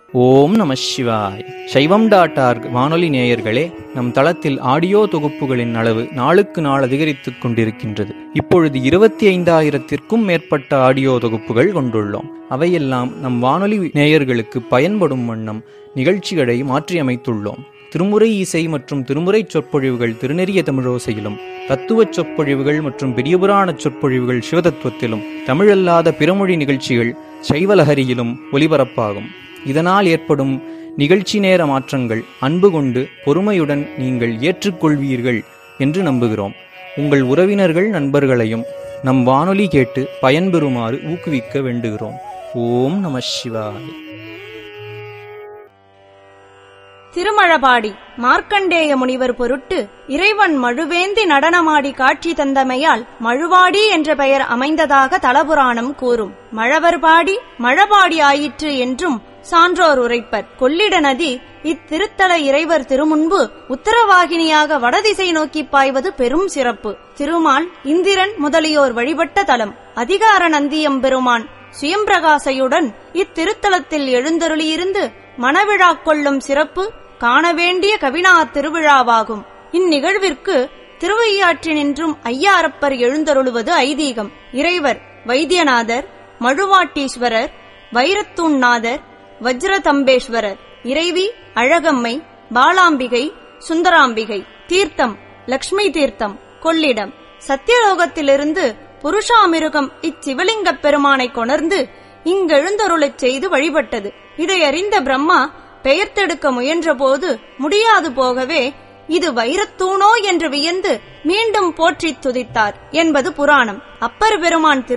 ஓம் நம சிவாய் சைவம் டாட் ஆர்க் வானொலி நேயர்களே நம் தளத்தில் ஆடியோ தொகுப்புகளின் அளவு நாளுக்கு நாள் அதிகரித்துக் கொண்டிருக்கின்றது இப்பொழுது இருபத்தி ஐந்தாயிரத்திற்கும் மேற்பட்ட ஆடியோ தொகுப்புகள் கொண்டுள்ளோம் அவையெல்லாம் நம் வானொலி நேயர்களுக்கு பயன்படும் வண்ணம் நிகழ்ச்சிகளை மாற்றியமைத்துள்ளோம் திருமுறை இசை மற்றும் திருமுறை சொற்பொழிவுகள் திருநெறிய தமிழோசையிலும் தத்துவச் சொற்பொழிவுகள் மற்றும் பெரியபுராண சொற்பொழிவுகள் சிவதத்துவத்திலும் தமிழல்லாத பிறமொழி நிகழ்ச்சிகள் சைவலஹரியிலும் ஒலிபரப்பாகும் இதனால் ஏற்படும் நிகழ்ச்சி நேர மாற்றங்கள் அன்பு கொண்டு பொறுமையுடன் நீங்கள் ஏற்றுக்கொள்வீர்கள் என்று நம்புகிறோம் உங்கள் உறவினர்கள் நண்பர்களையும் நம் வானொலி கேட்டு பயன்பெறுமாறு ஊக்குவிக்க வேண்டுகிறோம் ஓம் நம சிவாய் திருமழபாடி மார்க்கண்டேய முனிவர் பொருட்டு இறைவன் மழுவேந்தி நடனமாடி காட்சி தந்தமையால் மழுவாடி என்ற பெயர் அமைந்ததாக தலபுராணம் கூறும் மழவர் பாடி மழபாடி ஆயிற்று என்றும் சான்றோர் உரைப்பர் கொள்ளிட நதி இத்திருத்தல இறைவர் திருமுன்பு உத்தரவாகினியாக வடதிசை நோக்கி பாய்வது பெரும் சிறப்பு திருமால் இந்திரன் முதலியோர் வழிபட்ட தலம் அதிகார நந்தியம் பெருமான் சுயம்பிரகாசையுடன் இத்திருத்தலத்தில் எழுந்தருளியிருந்து மணவிழா கொள்ளும் சிறப்பு காண வேண்டிய கவினா திருவிழாவாகும் இந்நிகழ்விற்கு திருவையாற்றினின்றும் ஐயாரப்பர் எழுந்தருளுவது ஐதீகம் இறைவர் வைத்தியநாதர் மழுவாட்டீஸ்வரர் வைரத்தூண்நாதர் வஜ்ரதம்பேஸ்வரர் இறைவி அழகம்மை பாலாம்பிகை சுந்தராம்பிகை தீர்த்தம் லக்ஷ்மி தீர்த்தம் கொள்ளிடம் சத்தியலோகத்திலிருந்து புருஷாமிருகம் இச்சிவலிங்கப் பெருமானை கொணர்ந்து இங்கெழுந்தருளச் செய்து வழிபட்டது இதை அறிந்த பிரம்மா பெயர்த்தெடுக்க முயன்றபோது முடியாது போகவே இது வைரத்தூணோ என்று வியந்து மீண்டும் போற்றித் துதித்தார் என்பது புராணம் அப்பர் பெருமான்